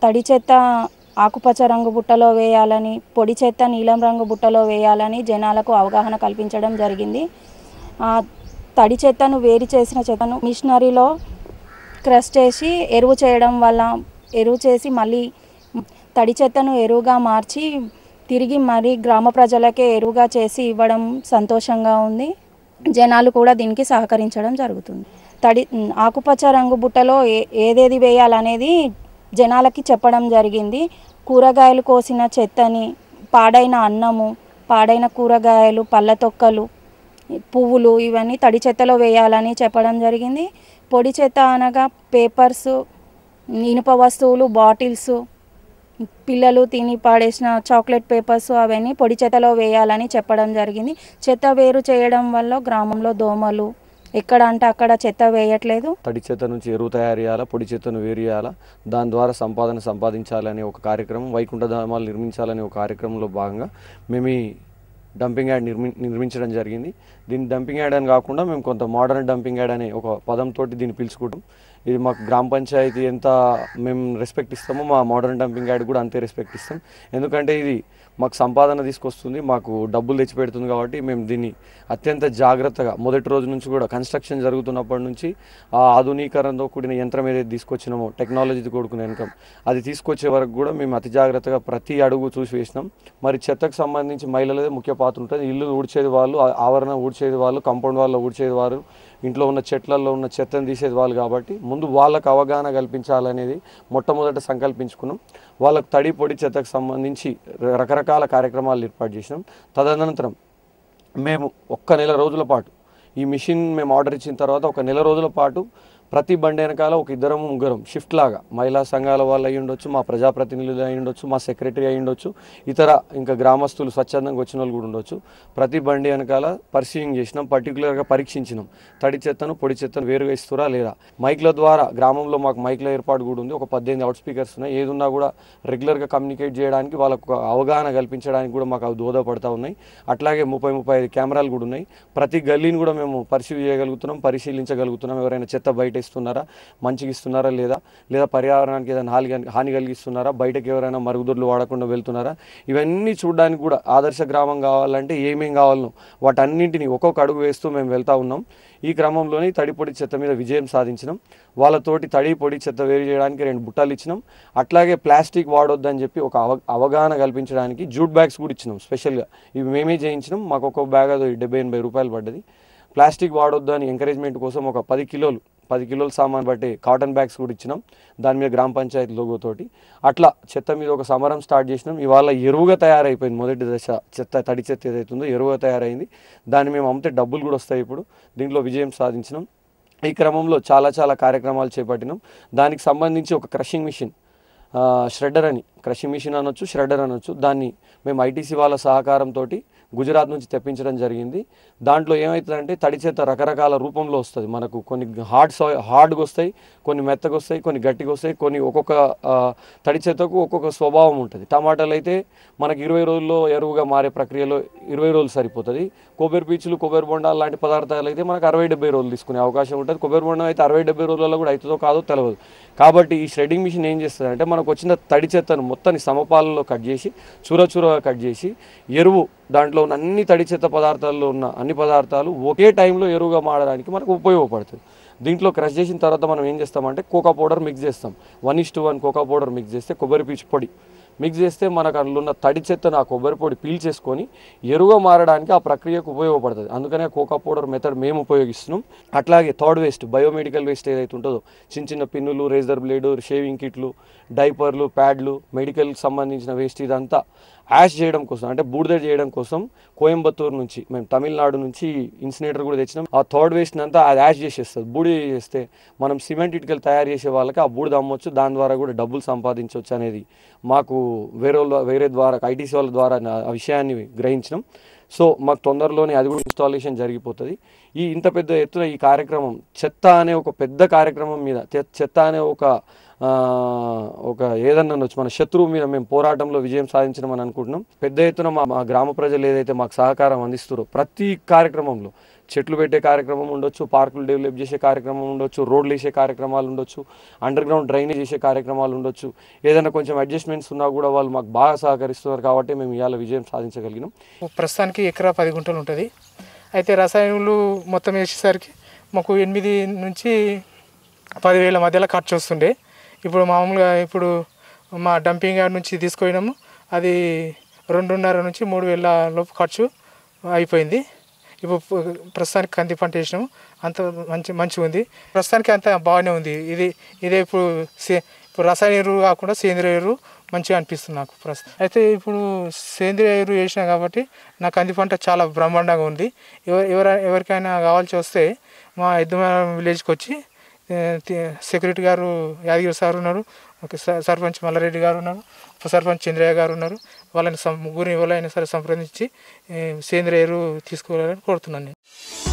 తడి చెత్త ఆకుపచ్చ రంగు బుట్టలో వేయాలని పొడి చెత్త నీలం రంగు బుట్టలో వేయాలని జనాలకు అవగాహన కల్పించడం జరిగింది ఆ తడి చెత్తను వేరు చేసిన చెత్తను మిషనరీలో క్రష్ చేసి ఎరువు చేయడం వల్ల ఎరువు చేసి మళ్ళీ తడి చెత్తను ఎరువుగా మార్చి తిరిగి మరి గ్రామ ప్రజలకే ఎరువుగా చేసి ఇవ్వడం సంతోషంగా ఉంది జనాలు కూడా దీనికి సహకరించడం జరుగుతుంది తడి ఆకుపచ్చ రంగు బుట్టలో ఏ ఏదేది వేయాలనేది జనాలకి చెప్పడం జరిగింది కూరగాయలు కోసిన చెత్తని పాడైన అన్నము పాడైన కూరగాయలు పళ్ళ తొక్కలు పువ్వులు ఇవన్నీ తడి చెత్తలో వేయాలని చెప్పడం జరిగింది పొడి చెత్త అనగా పేపర్స్ ఇనుప వస్తువులు బాటిల్స్ పిల్లలు తిని పాడేసిన చాక్లెట్ పేపర్స్ అవన్నీ పొడి చెత్తలో వేయాలని చెప్పడం జరిగింది చెత్త వేరు చేయడం వల్ల గ్రామంలో దోమలు ఎక్కడ అంటే అక్కడ చెత్త వేయట్లేదు తడి చెత్త నుంచి ఎరువు తయారు చేయాలా పొడి చెత్తను వేరు చేయాలా దాని ద్వారా సంపాదన సంపాదించాలనే ఒక కార్యక్రమం వైకుంఠ ధామాలు నిర్మించాలనే ఒక కార్యక్రమంలో భాగంగా మేము ఈ డంపింగ్ యార్డ్ నిర్మి నిర్మించడం జరిగింది దీన్ని డంపింగ్ యార్డ్ అని కాకుండా మేము కొంత మోడర్న్ డంపింగ్ యార్డ్ అనే ఒక పదంతో దీన్ని పిలుచుకుంటాం ఇది మాకు గ్రామ పంచాయతీ ఎంత మేము రెస్పెక్ట్ ఇస్తామో మా మోడర్న్ డంపింగ్ యార్డ్ కూడా అంతే రెస్పెక్ట్ ఇస్తాం ఎందుకంటే ఇది మాకు సంపాదన తీసుకొస్తుంది మాకు డబ్బులు తెచ్చిపెడుతుంది కాబట్టి మేము దీన్ని అత్యంత జాగ్రత్తగా మొదటి రోజు నుంచి కూడా కన్స్ట్రక్షన్ జరుగుతున్నప్పటి నుంచి ఆ ఆధునీకరణతో కూడిన యంత్రం ఏదైతే తీసుకొచ్చినామో టెక్నాలజీతో కూడుకున్న యంత్రం అది తీసుకొచ్చే వరకు కూడా మేము అతి జాగ్రత్తగా ప్రతి అడుగు చూసి వేసినాం మరి చెత్తకు సంబంధించి మహిళలదే ముఖ్య పాత్ర ఉంటుంది ఇల్లు ఊడ్చేది వాళ్ళు ఆ- ఆవరణ ఊడ్చేది వాళ్ళు కాంపౌండ్ వాళ్ళు ఊడ్చేది వారు ఇంట్లో ఉన్న చెట్లలో ఉన్న చెత్తను తీసేది వాళ్ళు కాబట్టి ముందు వాళ్ళకు అవగాహన కల్పించాలనేది మొట్టమొదట సంకల్పించుకున్నాం వాళ్ళకు తడి పొడి చెత్తకు సంబంధించి ర- రకరకాల కార్యక్రమాలు ఏర్పాటు చేసినాం తదనంతరం మేము ఒక్క నెల రోజుల పాటు ఈ మిషన్ మేము ఆర్డర్ ఇచ్చిన తర్వాత ఒక నెల రోజుల పాటు ప్రతి బండి వెనకాల ఒక ఇద్దరం ముగ్గురం షిఫ్ట్ లాగా మహిళా సంఘాల వాళ్ళు అయి ఉండొచ్చు మా ప్రజాప్రతినిధులు అయి ఉండొచ్చు మా సెక్రటరీ అయి ఉండొచ్చు ఇతర ఇంకా గ్రామస్తులు స్వచ్ఛందంగా వచ్చిన వాళ్ళు కూడా ఉండొచ్చు ప్రతి బండి వెనకాల పరిశీలింగ్ చేసినాం పర్టికులర్గా పరీక్షించినాం తడి చెత్తను పొడి చెత్తను వేరుగా ఇస్తురా లేదా మైక్ల ద్వారా గ్రామంలో మాకు మైక్ల ఏర్పాటు కూడా ఉంది ఒక పద్దెనిమిది అవుట్ స్పీకర్స్ ఉన్నాయి ఏదున్నా కూడా రెగ్యులర్గా కమ్యూనికేట్ చేయడానికి వాళ్ళకు ఒక అవగాహన కల్పించడానికి కూడా మాకు అవి దోహదపడతా ఉన్నాయి అట్లాగే ముప్పై ముప్పై ఐదు కెమెరాలు కూడా ఉన్నాయి ప్రతి గల్లీని కూడా మేము పరిశీలి చేయగలుగుతున్నాం పరిశీలించగలుగుతున్నాం ఎవరైనా చెత్త బయట ఇస్తున్నారా మంచిగా ఇస్తున్నారా లేదా లేదా పర్యావరణానికి ఏదైనా హాని కలి- హాని కలిగిస్తున్నారా బయటకు ఎవరైనా మరుగుదొడ్లు వాడకుండా వెళ్తున్నారా ఇవన్నీ చూడడానికి కూడా ఆదర్శ గ్రామం కావాలంటే ఏమేం కావాలనో వాటన్నింటినీ ఒక్కొక్క అడుగు వేస్తూ మేము వెళ్తా ఉన్నాం ఈ క్రమంలోనే తడి పొడి చెత్త మీద విజయం సాధించినాం వాళ్ళతోటి తడి పొడి చెత్త వేరు చేయడానికి రెండు బుట్టాలు ఇచ్చినాం అట్లాగే ప్లాస్టిక్ వాడొద్దని చెప్పి ఒక అవ అవగాహన కల్పించడానికి జూట్ బ్యాగ్స్ కూడా ఇచ్చినాం స్పెషల్గా ఇవి మేమే చేయించినాం మాకు ఒక్కొక్క బ్యాగ్ అది డెబ్బై ఎనభై రూపాయలు పడ్డది ప్లాస్టిక్ వాడొద్దు అని ఎంకరేజ్మెంట్ కోసం ఒక పది కిలోలు పది కిలోల సామాన్ బట్టి కాటన్ బ్యాగ్స్ కూడా ఇచ్చినాం దాని మీద గ్రామ పంచాయతీ లోగోతోటి అట్లా చెత్త మీద ఒక సమరం స్టార్ట్ చేసినాం ఇవాళ ఎరువుగా తయారైపోయింది మొదటి దశ చెత్త తడి చెత్త ఏదైతుందో ఎరువుగా తయారైంది దాన్ని మేము అమ్మితే డబ్బులు కూడా వస్తాయి ఇప్పుడు దీంట్లో విజయం సాధించినాం ఈ క్రమంలో చాలా చాలా కార్యక్రమాలు చేపట్టినాం దానికి సంబంధించి ఒక క్రషింగ్ మిషన్ ష్రెడ్డర్ అని క్రషింగ్ మిషన్ అనొచ్చు ష్రెడ్డర్ అనొచ్చు దాన్ని మేము ఐటీసీ వాళ్ళ సహకారంతో గుజరాత్ నుంచి తెప్పించడం జరిగింది దాంట్లో ఏమవుతుందంటే తడి చెత్త రకరకాల రూపంలో వస్తుంది మనకు కొన్ని హార్డ్ సో హార్డ్గా వస్తాయి కొన్ని మెత్తగా వస్తాయి కొన్ని గట్టిగా వస్తాయి కొన్ని ఒక్కొక్క ఆ, తడి చెత్తకు ఒక్కొక్క స్వభావం ఉంటుంది టమాటాలు అయితే మనకి ఇరవై రోజుల్లో ఎరువుగా మారే ప్రక్రియలో ఇరవై రోజులు సరిపోతుంది కొబ్బరి పీచులు కొబ్బరి బొండాలు లాంటి పదార్థాలు అయితే మనకు అరవై డెబ్బై రోజులు తీసుకునే అవకాశం ఉంటుంది కొబ్బరి బొండం అయితే అరవై డెబ్బై రోజులలో కూడా అవుతుందో కాదో తెలియదు కాబట్టి ఈ ష్రెడ్డింగ్ మిషన్ ఏం చేస్తుంది అంటే మనకు వచ్చిన తడి చెత్తను మొత్తాన్ని సమపాలలో కట్ చేసి చూర చూరగా కట్ చేసి ఎరువు దాంట్లో ఉన్న అన్ని తడి చెత్త పదార్థాల్లో ఉన్న అన్ని పదార్థాలు ఒకే టైంలో ఎరువుగా మారడానికి మనకు ఉపయోగపడుతుంది దీంట్లో క్రష్ చేసిన తర్వాత మనం ఏం చేస్తామంటే కోకా పౌడర్ మిక్స్ చేస్తాం one is to one coco powder mix చేస్తే కొబ్బరి పీచు పొడి మిక్స్ చేస్తే మనకు అందులో ఉన్న తడి చెత్తను ఆ కొబ్బరి పొడి పీల్చేసుకొని ఎరువుగా మారడానికి ఆ ప్రక్రియకు ఉపయోగపడుతుంది అందుకనే కోకా పౌడర్ మెథడ్ మేము ఉపయోగిస్తున్నాం అట్లాగే థర్డ్ వేస్ట్ బయోమెడికల్ వేస్ట్ ఏదైతే ఉంటుందో చిన్న చిన్న పిన్నులు రేజర్ బ్లేడు షేవింగ్ కిట్లు డైపర్లు ప్యాడ్లు మెడికల్కి సంబంధించిన వేస్ట్ ఇదంతా యాష్ చేయడం కోసం అంటే బూడిద చేయడం కోసం కోయంబత్తూరు నుంచి మేము తమిళనాడు నుంచి ఇన్సినేటర్ కూడా తెచ్చినాం ఆ థర్డ్ వేస్ట్ అంతా అది యాష్ చేసేస్తుంది బూడిద చేస్తే మనం సిమెంట్ ఇటుకలు తయారు చేసే వాళ్ళకి ఆ బూడిద అమ్మొచ్చు దాని ద్వారా కూడా డబ్బులు సంపాదించవచ్చు అనేది మాకు వేరే వాళ్ళ వేరే ద్వారా ఐటీసీ వాళ్ళ ద్వారా నా- ఆ విషయాన్ని గ్రహించినాం సో మాకు తొందరలోనే అది కూడా ఇన్స్టాలేషన్ జరిగిపోతుంది ఈ ఇంత పెద్ద ఎత్తున ఈ కార్యక్రమం చెత్త అనే ఒక పెద్ద కార్యక్రమం మీద చె- చెత్త అనే ఒక ఆ, ఒక ఏదన్నా అనొచ్చు మన శత్రువు మీద మేము పోరాటంలో విజయం సాధించడం అని అనుకుంటున్నాం పెద్ద ఎత్తున మా మా గ్రామ ప్రజలు ఏదైతే మాకు సహకారం అందిస్తారో ప్రతి కార్యక్రమంలో చెట్లు పెట్టే కార్యక్రమం ఉండొచ్చు పార్కులు డెవలప్ చేసే కార్యక్రమం ఉండొచ్చు రోడ్లు వేసే కార్యక్రమాలు ఉండొచ్చు అండర్ గ్రౌండ్ డ్రైనేజ్ చేసే కార్యక్రమాలు ఉండొచ్చు ఏదైనా కొంచెం అడ్జస్ట్మెంట్స్ ఉన్నా కూడా వాళ్ళు మాకు బాగా సహకరిస్తున్నారు కాబట్టి మేము ఇవాళ విజయం సాధించగలిగినాం ప్రస్తుతానికి ఎకరా పది గుంటలు ఉంటుంది అయితే రసాయనాలు మొత్తం వేసేసరికి మాకు ఎనిమిది నుంచి పదివేల మధ్యలో ఖర్చు వస్తుండే ఇప్పుడు మామూలుగా ఇప్పుడు మా డంపింగ్ యార్డ్ నుంచి తీసుకుపోయినాము అది రెండున్నర నుంచి మూడు వేల లోపు ఖర్చు అయిపోయింది ఇప్పుడు పు- ప్రస్తుతానికి కంది పంట వేసినాము అంత మంచి మంచిగా ఉంది ప్రస్తుతానికి అంత బాగానే ఉంది ఇది ఇదే ఇప్పుడు సే ఇప్పుడు రసాయన ఎరువు కాకుండా సేంద్రియ ఎరువు మంచిగా అనిపిస్తుంది నాకు ప్రస్తుతం అయితే ఇప్పుడు సేంద్రియ ఎరువు వేసినా కాబట్టి నా కంది పంట చాలా బ్రహ్మాండంగా ఉంది ఎవరు ఎవర ఎవరికైనా కావాల్సి వస్తే మా ఎద్దుమరం విలేజ్కి వచ్చి ఏ, తి- సెక్యూరిటీ గారు యాదగిరి సార్ ఉన్నారు ఒక స- సర్పంచ్ మల్లారెడ్డి గారు ఉన్నారు ఉప సర్పంచ్ చంద్రయ్య గారు ఉన్నారు వాళ్ళని సం- ముగ్గురిని ఎవరైనా సరే సంప్రదించి ఏ, సేంద్రియ ఎరువు తీసుకోవాలని కోరుతున్నాను నేను